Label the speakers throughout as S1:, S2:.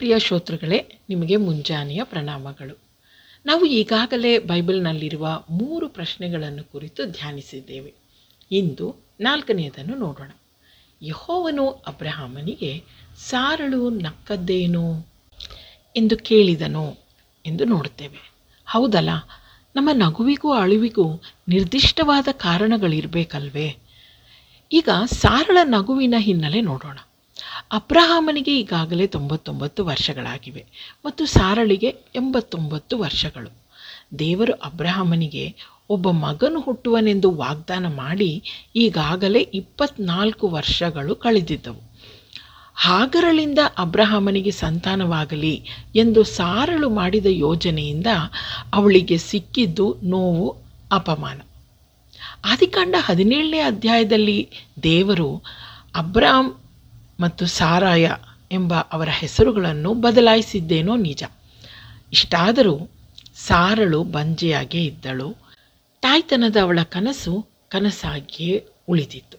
S1: ಪ್ರಿಯ ಶ್ರೋತೃಗಳೇ ನಿಮಗೆ ಮುಂಜಾನೆಯ ಪ್ರಣಾಮಗಳು ನಾವು ಈಗಾಗಲೇ ಬೈಬಲ್ನಲ್ಲಿರುವ ಮೂರು ಪ್ರಶ್ನೆಗಳನ್ನು ಕುರಿತು ಧ್ಯಾನಿಸಿದ್ದೇವೆ ಇಂದು ನಾಲ್ಕನೆಯದನ್ನು ನೋಡೋಣ ಯಹೋವನು ಅಬ್ರಹಾಮನಿಗೆ ಸಾರಳು ನಕ್ಕದ್ದೇನು ಎಂದು ಕೇಳಿದನು ಎಂದು ನೋಡುತ್ತೇವೆ ಹೌದಲ್ಲ ನಮ್ಮ ನಗುವಿಗೂ ಅಳುವಿಗೂ ನಿರ್ದಿಷ್ಟವಾದ ಕಾರಣಗಳಿರಬೇಕಲ್ವೇ ಈಗ ಸಾರಳ ನಗುವಿನ ಹಿನ್ನೆಲೆ ನೋಡೋಣ ಅಬ್ರಹಾಮನಿಗೆ ಈಗಾಗಲೇ ತೊಂಬತ್ತೊಂಬತ್ತು ವರ್ಷಗಳಾಗಿವೆ ಮತ್ತು ಸಾರಳಿಗೆ ಎಂಬತ್ತೊಂಬತ್ತು ವರ್ಷಗಳು ದೇವರು ಅಬ್ರಹಾಮನಿಗೆ ಒಬ್ಬ ಮಗನು ಹುಟ್ಟುವನೆಂದು ವಾಗ್ದಾನ ಮಾಡಿ ಈಗಾಗಲೇ ಇಪ್ಪತ್ನಾಲ್ಕು ವರ್ಷಗಳು ಕಳೆದಿದ್ದವು ಹಾಗರಳಿಂದ ಅಬ್ರಹಾಮನಿಗೆ ಸಂತಾನವಾಗಲಿ ಎಂದು ಸಾರಳು ಮಾಡಿದ ಯೋಜನೆಯಿಂದ ಅವಳಿಗೆ ಸಿಕ್ಕಿದ್ದು ನೋವು ಅಪಮಾನ ಆದಿಕಾಂಡ ಹದಿನೇಳನೇ ಅಧ್ಯಾಯದಲ್ಲಿ ದೇವರು ಅಬ್ರಾಮ್ ಮತ್ತು ಸಾರಾಯ ಎಂಬ ಅವರ ಹೆಸರುಗಳನ್ನು ಬದಲಾಯಿಸಿದ್ದೇನೋ ನಿಜ ಇಷ್ಟಾದರೂ ಸಾರಳು ಬಂಜೆಯಾಗೇ ಇದ್ದಳು ತಾಯ್ತನದ ಅವಳ ಕನಸು ಕನಸಾಗಿಯೇ ಉಳಿದಿತ್ತು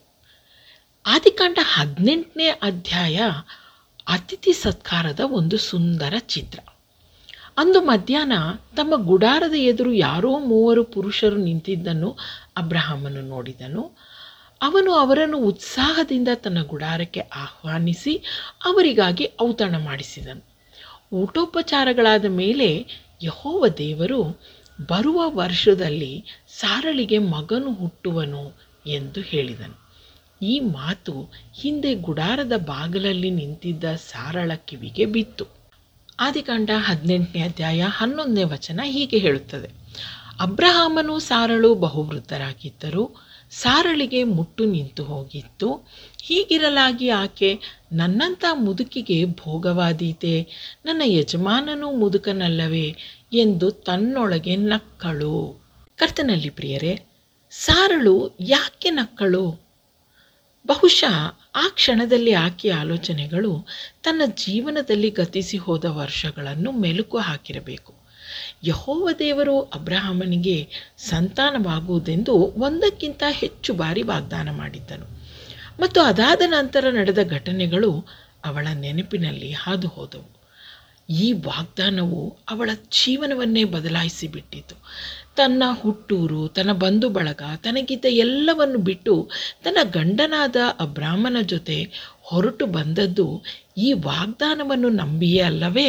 S1: ಆದಿಕಾಂಡ ಹದಿನೆಂಟನೇ ಅಧ್ಯಾಯ ಅತಿಥಿ ಸತ್ಕಾರದ ಒಂದು ಸುಂದರ ಚಿತ್ರ ಅಂದು ಮಧ್ಯಾಹ್ನ ತಮ್ಮ ಗುಡಾರದ ಎದುರು ಯಾರೋ ಮೂವರು ಪುರುಷರು ನಿಂತಿದ್ದನ್ನು ಅಬ್ರಹಾಮನು ನೋಡಿದನು ಅವನು ಅವರನ್ನು ಉತ್ಸಾಹದಿಂದ ತನ್ನ ಗುಡಾರಕ್ಕೆ ಆಹ್ವಾನಿಸಿ ಅವರಿಗಾಗಿ ಔತಣ ಮಾಡಿಸಿದನು ಊಟೋಪಚಾರಗಳಾದ ಮೇಲೆ ಯಹೋವ ದೇವರು ಬರುವ ವರ್ಷದಲ್ಲಿ ಸಾರಳಿಗೆ ಮಗನು ಹುಟ್ಟುವನು ಎಂದು ಹೇಳಿದನು ಈ ಮಾತು ಹಿಂದೆ ಗುಡಾರದ ಬಾಗಿಲಲ್ಲಿ ನಿಂತಿದ್ದ ಸಾರಳ ಕಿವಿಗೆ ಬಿತ್ತು ಆದಿಕಾಂಡ ಹದಿನೆಂಟನೇ ಅಧ್ಯಾಯ ಹನ್ನೊಂದನೇ ವಚನ ಹೀಗೆ ಹೇಳುತ್ತದೆ ಅಬ್ರಹಾಮನು ಸಾರಳು ಬಹುವೃದ್ಧರಾಗಿದ್ದರು ಸಾರಳಿಗೆ ಮುಟ್ಟು ನಿಂತು ಹೋಗಿತ್ತು ಹೀಗಿರಲಾಗಿ ಆಕೆ ನನ್ನಂಥ ಮುದುಕಿಗೆ ಭೋಗವಾದೀತೆ ನನ್ನ ಯಜಮಾನನು ಮುದುಕನಲ್ಲವೇ ಎಂದು ತನ್ನೊಳಗೆ ನಕ್ಕಳು ಕರ್ತನಲ್ಲಿ ಪ್ರಿಯರೇ ಸಾರಳು ಯಾಕೆ ನಕ್ಕಳು ಬಹುಶಃ ಆ ಕ್ಷಣದಲ್ಲಿ ಆಕೆಯ ಆಲೋಚನೆಗಳು ತನ್ನ ಜೀವನದಲ್ಲಿ ಗತಿಸಿ ಹೋದ ವರ್ಷಗಳನ್ನು ಮೆಲುಕು ಹಾಕಿರಬೇಕು ಯಹೋವ ದೇವರು ಅಬ್ರಹಾಮನಿಗೆ ಸಂತಾನವಾಗುವುದೆಂದು ಒಂದಕ್ಕಿಂತ ಹೆಚ್ಚು ಬಾರಿ ವಾಗ್ದಾನ ಮಾಡಿದ್ದನು ಮತ್ತು ಅದಾದ ನಂತರ ನಡೆದ ಘಟನೆಗಳು ಅವಳ ನೆನಪಿನಲ್ಲಿ ಹಾದು ಹೋದವು ಈ ವಾಗ್ದಾನವು ಅವಳ ಜೀವನವನ್ನೇ ಬದಲಾಯಿಸಿ ಬಿಟ್ಟಿತು ತನ್ನ ಹುಟ್ಟೂರು ತನ್ನ ಬಂಧು ಬಳಗ ತನಗಿದ್ದ ಎಲ್ಲವನ್ನು ಬಿಟ್ಟು ತನ್ನ ಗಂಡನಾದ ಅಬ್ರಾಹ್ಮನ ಜೊತೆ ಹೊರಟು ಬಂದದ್ದು ಈ ವಾಗ್ದಾನವನ್ನು ನಂಬಿಯೇ ಅಲ್ಲವೇ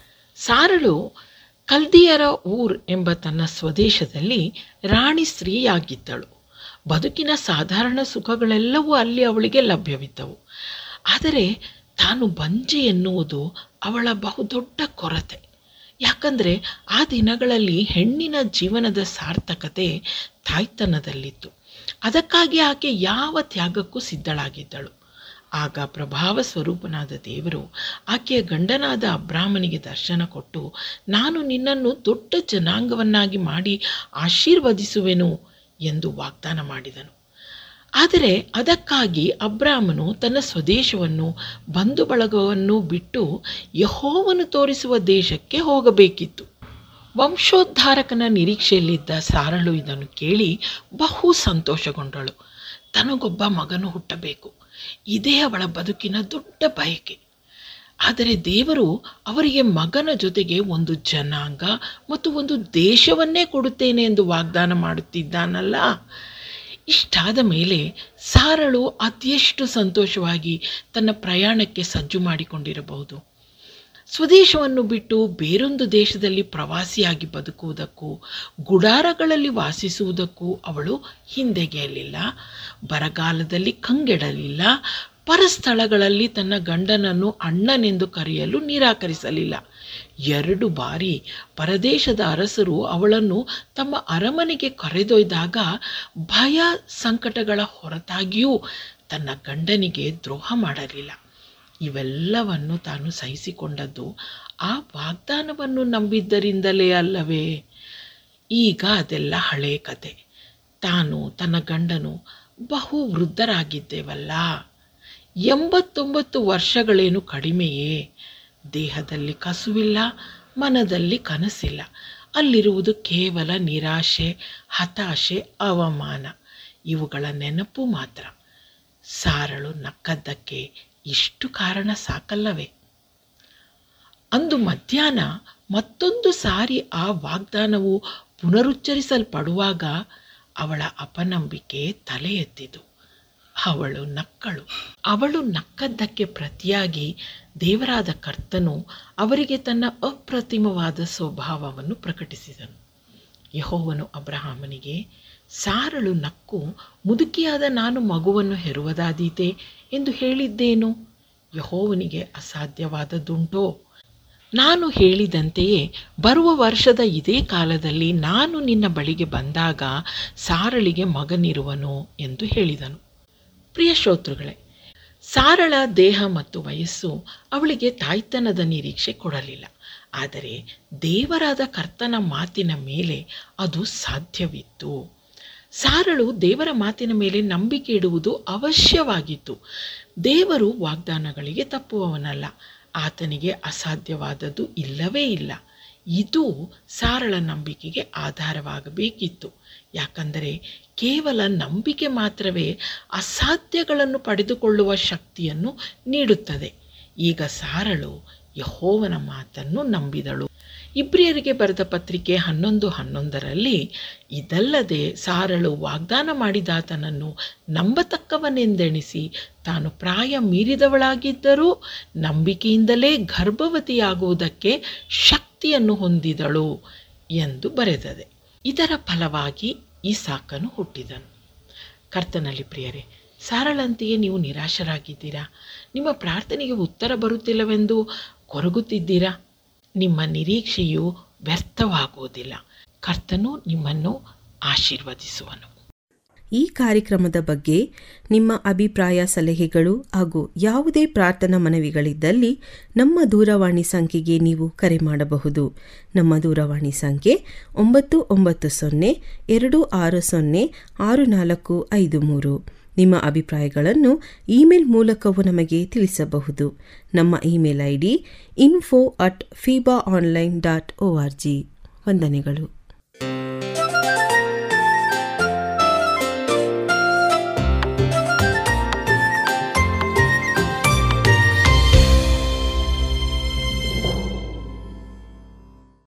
S1: ಸಾರಳು ಕಲ್ದಿಯರ ಊರ್ ಎಂಬ ತನ್ನ ಸ್ವದೇಶದಲ್ಲಿ ರಾಣಿ ಸ್ತ್ರೀಯಾಗಿದ್ದಳು ಬದುಕಿನ ಸಾಧಾರಣ ಸುಖಗಳೆಲ್ಲವೂ ಅಲ್ಲಿ ಅವಳಿಗೆ ಲಭ್ಯವಿದ್ದವು ಆದರೆ ತಾನು ಬಂಜೆ ಎನ್ನುವುದು ಅವಳ ಬಹುದೊಡ್ಡ ಕೊರತೆ ಯಾಕಂದರೆ ಆ ದಿನಗಳಲ್ಲಿ ಹೆಣ್ಣಿನ ಜೀವನದ ಸಾರ್ಥಕತೆ ತಾಯ್ತನದಲ್ಲಿತ್ತು ಅದಕ್ಕಾಗಿ ಆಕೆ ಯಾವ ತ್ಯಾಗಕ್ಕೂ ಸಿದ್ಧಳಾಗಿದ್ದಳು ಆಗ ಪ್ರಭಾವ ಸ್ವರೂಪನಾದ ದೇವರು ಆಕೆಯ ಗಂಡನಾದ ಅಬ್ರಾಹ್ಮನಿಗೆ ದರ್ಶನ ಕೊಟ್ಟು ನಾನು ನಿನ್ನನ್ನು ದೊಡ್ಡ ಜನಾಂಗವನ್ನಾಗಿ ಮಾಡಿ ಆಶೀರ್ವದಿಸುವೆನು ಎಂದು ವಾಗ್ದಾನ ಮಾಡಿದನು ಆದರೆ ಅದಕ್ಕಾಗಿ ಅಬ್ರಾಹ್ಮನು ತನ್ನ ಸ್ವದೇಶವನ್ನು ಬಂಧು ಬಳಗವನ್ನು ಬಿಟ್ಟು ಯಹೋವನು ತೋರಿಸುವ ದೇಶಕ್ಕೆ ಹೋಗಬೇಕಿತ್ತು ವಂಶೋದ್ಧಾರಕನ ನಿರೀಕ್ಷೆಯಲ್ಲಿದ್ದ ಸಾರಳು ಇದನ್ನು ಕೇಳಿ ಬಹು ಸಂತೋಷಗೊಂಡಳು ತನಗೊಬ್ಬ ಮಗನು ಹುಟ್ಟಬೇಕು ಇದೇ ಅವಳ ಬದುಕಿನ ದೊಡ್ಡ ಬಯಕೆ ಆದರೆ ದೇವರು ಅವರಿಗೆ ಮಗನ ಜೊತೆಗೆ ಒಂದು ಜನಾಂಗ ಮತ್ತು ಒಂದು ದೇಶವನ್ನೇ ಕೊಡುತ್ತೇನೆ ಎಂದು ವಾಗ್ದಾನ ಮಾಡುತ್ತಿದ್ದಾನಲ್ಲ ಇಷ್ಟಾದ ಮೇಲೆ ಸಾರಳು ಅದೆಷ್ಟು ಸಂತೋಷವಾಗಿ ತನ್ನ ಪ್ರಯಾಣಕ್ಕೆ ಸಜ್ಜು ಮಾಡಿಕೊಂಡಿರಬಹುದು ಸ್ವದೇಶವನ್ನು ಬಿಟ್ಟು ಬೇರೊಂದು ದೇಶದಲ್ಲಿ ಪ್ರವಾಸಿಯಾಗಿ ಬದುಕುವುದಕ್ಕೂ ಗುಡಾರಗಳಲ್ಲಿ ವಾಸಿಸುವುದಕ್ಕೂ ಅವಳು ಹಿಂದೆಗೆಯಲಿಲ್ಲ ಬರಗಾಲದಲ್ಲಿ ಕಂಗೆಡಲಿಲ್ಲ ಪರಸ್ಥಳಗಳಲ್ಲಿ ತನ್ನ ಗಂಡನನ್ನು ಅಣ್ಣನೆಂದು ಕರೆಯಲು ನಿರಾಕರಿಸಲಿಲ್ಲ ಎರಡು ಬಾರಿ ಪರದೇಶದ ಅರಸರು ಅವಳನ್ನು ತಮ್ಮ ಅರಮನೆಗೆ ಕರೆದೊಯ್ದಾಗ ಭಯ ಸಂಕಟಗಳ ಹೊರತಾಗಿಯೂ ತನ್ನ ಗಂಡನಿಗೆ ದ್ರೋಹ ಮಾಡಲಿಲ್ಲ ಇವೆಲ್ಲವನ್ನು ತಾನು ಸಹಿಸಿಕೊಂಡದ್ದು ಆ ವಾಗ್ದಾನವನ್ನು ನಂಬಿದ್ದರಿಂದಲೇ ಅಲ್ಲವೇ ಈಗ ಅದೆಲ್ಲ ಹಳೆ ಕತೆ ತಾನು ತನ್ನ ಗಂಡನು ಬಹು ವೃದ್ಧರಾಗಿದ್ದೇವಲ್ಲ ಎಂಬತ್ತೊಂಬತ್ತು ವರ್ಷಗಳೇನು ಕಡಿಮೆಯೇ ದೇಹದಲ್ಲಿ ಕಸುವಿಲ್ಲ ಮನದಲ್ಲಿ ಕನಸಿಲ್ಲ ಅಲ್ಲಿರುವುದು ಕೇವಲ ನಿರಾಶೆ ಹತಾಶೆ ಅವಮಾನ ಇವುಗಳ ನೆನಪು ಮಾತ್ರ ಸಾರಳು ನಕ್ಕದ್ದಕ್ಕೆ ಇಷ್ಟು ಕಾರಣ ಸಾಕಲ್ಲವೇ ಅಂದು ಮಧ್ಯಾಹ್ನ ಮತ್ತೊಂದು ಸಾರಿ ಆ ವಾಗ್ದಾನವು ಪುನರುಚ್ಚರಿಸಲ್ಪಡುವಾಗ ಅವಳ ಅಪನಂಬಿಕೆ ತಲೆ ಎತ್ತಿತು ಅವಳು ನಕ್ಕಳು ಅವಳು ನಕ್ಕದ್ದಕ್ಕೆ ಪ್ರತಿಯಾಗಿ ದೇವರಾದ ಕರ್ತನು ಅವರಿಗೆ ತನ್ನ ಅಪ್ರತಿಮವಾದ ಸ್ವಭಾವವನ್ನು ಪ್ರಕಟಿಸಿದನು ಯಹೋವನು ಅಬ್ರಹಾಮನಿಗೆ ಸಾರಳು ನಕ್ಕು ಮುದುಕಿಯಾದ ನಾನು ಮಗುವನ್ನು ಹೆರುವುದಾದೀತೆ ಎಂದು ಹೇಳಿದ್ದೇನು ಯಹೋವನಿಗೆ ಅಸಾಧ್ಯವಾದದ್ದುಂಟೋ ನಾನು ಹೇಳಿದಂತೆಯೇ ಬರುವ ವರ್ಷದ ಇದೇ ಕಾಲದಲ್ಲಿ ನಾನು ನಿನ್ನ ಬಳಿಗೆ ಬಂದಾಗ ಸಾರಳಿಗೆ ಮಗನಿರುವನು ಎಂದು ಹೇಳಿದನು ಪ್ರಿಯ ಶ್ರೋತೃಗಳೇ ಸಾರಳ ದೇಹ ಮತ್ತು ವಯಸ್ಸು ಅವಳಿಗೆ ತಾಯ್ತನದ ನಿರೀಕ್ಷೆ ಕೊಡಲಿಲ್ಲ ಆದರೆ ದೇವರಾದ ಕರ್ತನ ಮಾತಿನ ಮೇಲೆ ಅದು ಸಾಧ್ಯವಿತ್ತು ಸಾರಳು ದೇವರ ಮಾತಿನ ಮೇಲೆ ನಂಬಿಕೆ ಇಡುವುದು ಅವಶ್ಯವಾಗಿತ್ತು ದೇವರು ವಾಗ್ದಾನಗಳಿಗೆ ತಪ್ಪುವವನಲ್ಲ ಆತನಿಗೆ ಅಸಾಧ್ಯವಾದದ್ದು ಇಲ್ಲವೇ ಇಲ್ಲ ಇದು ಸಾರಳ ನಂಬಿಕೆಗೆ ಆಧಾರವಾಗಬೇಕಿತ್ತು ಯಾಕಂದರೆ ಕೇವಲ ನಂಬಿಕೆ ಮಾತ್ರವೇ ಅಸಾಧ್ಯಗಳನ್ನು ಪಡೆದುಕೊಳ್ಳುವ ಶಕ್ತಿಯನ್ನು ನೀಡುತ್ತದೆ ಈಗ ಸಾರಳು ಯಹೋವನ ಮಾತನ್ನು ನಂಬಿದಳು ಇಬ್ರಿಯರಿಗೆ ಬರೆದ ಪತ್ರಿಕೆ ಹನ್ನೊಂದು ಹನ್ನೊಂದರಲ್ಲಿ ಇದಲ್ಲದೆ ಸಾರಳು ವಾಗ್ದಾನ ಮಾಡಿದಾತನನ್ನು ನಂಬತಕ್ಕವನೆಂದೆಣಿಸಿ ತಾನು ಪ್ರಾಯ ಮೀರಿದವಳಾಗಿದ್ದರೂ ನಂಬಿಕೆಯಿಂದಲೇ ಗರ್ಭವತಿಯಾಗುವುದಕ್ಕೆ ಶಕ್ತಿಯನ್ನು ಹೊಂದಿದಳು ಎಂದು ಬರೆದದೆ ಇದರ ಫಲವಾಗಿ ಈ ಸಾಕನು ಹುಟ್ಟಿದನು ಕರ್ತನಲ್ಲಿ ಪ್ರಿಯರೇ ಸಾರಳಂತೆಯೇ ನೀವು ನಿರಾಶರಾಗಿದ್ದೀರಾ ನಿಮ್ಮ ಪ್ರಾರ್ಥನೆಗೆ ಉತ್ತರ ಬರುತ್ತಿಲ್ಲವೆಂದು ಕೊರಗುತ್ತಿದ್ದೀರಾ ನಿಮ್ಮ ನಿರೀಕ್ಷೆಯು ವ್ಯರ್ಥವಾಗುವುದಿಲ್ಲ ಕರ್ತನು ನಿಮ್ಮನ್ನು ಆಶೀರ್ವದಿಸುವನು
S2: ಈ ಕಾರ್ಯಕ್ರಮದ ಬಗ್ಗೆ ನಿಮ್ಮ ಅಭಿಪ್ರಾಯ ಸಲಹೆಗಳು ಹಾಗೂ ಯಾವುದೇ ಪ್ರಾರ್ಥನಾ ಮನವಿಗಳಿದ್ದಲ್ಲಿ ನಮ್ಮ ದೂರವಾಣಿ ಸಂಖ್ಯೆಗೆ ನೀವು ಕರೆ ಮಾಡಬಹುದು ನಮ್ಮ ದೂರವಾಣಿ ಸಂಖ್ಯೆ ಒಂಬತ್ತು ಒಂಬತ್ತು ಸೊನ್ನೆ ಎರಡು ಆರು ಸೊನ್ನೆ ಆರು ನಾಲ್ಕು ಐದು ಮೂರು ನಿಮ್ಮ ಅಭಿಪ್ರಾಯಗಳನ್ನು ಇಮೇಲ್ ಮೂಲಕವೂ ನಮಗೆ ತಿಳಿಸಬಹುದು ನಮ್ಮ email I D info at feeba online dot O R G ವಂದನೆಗಳು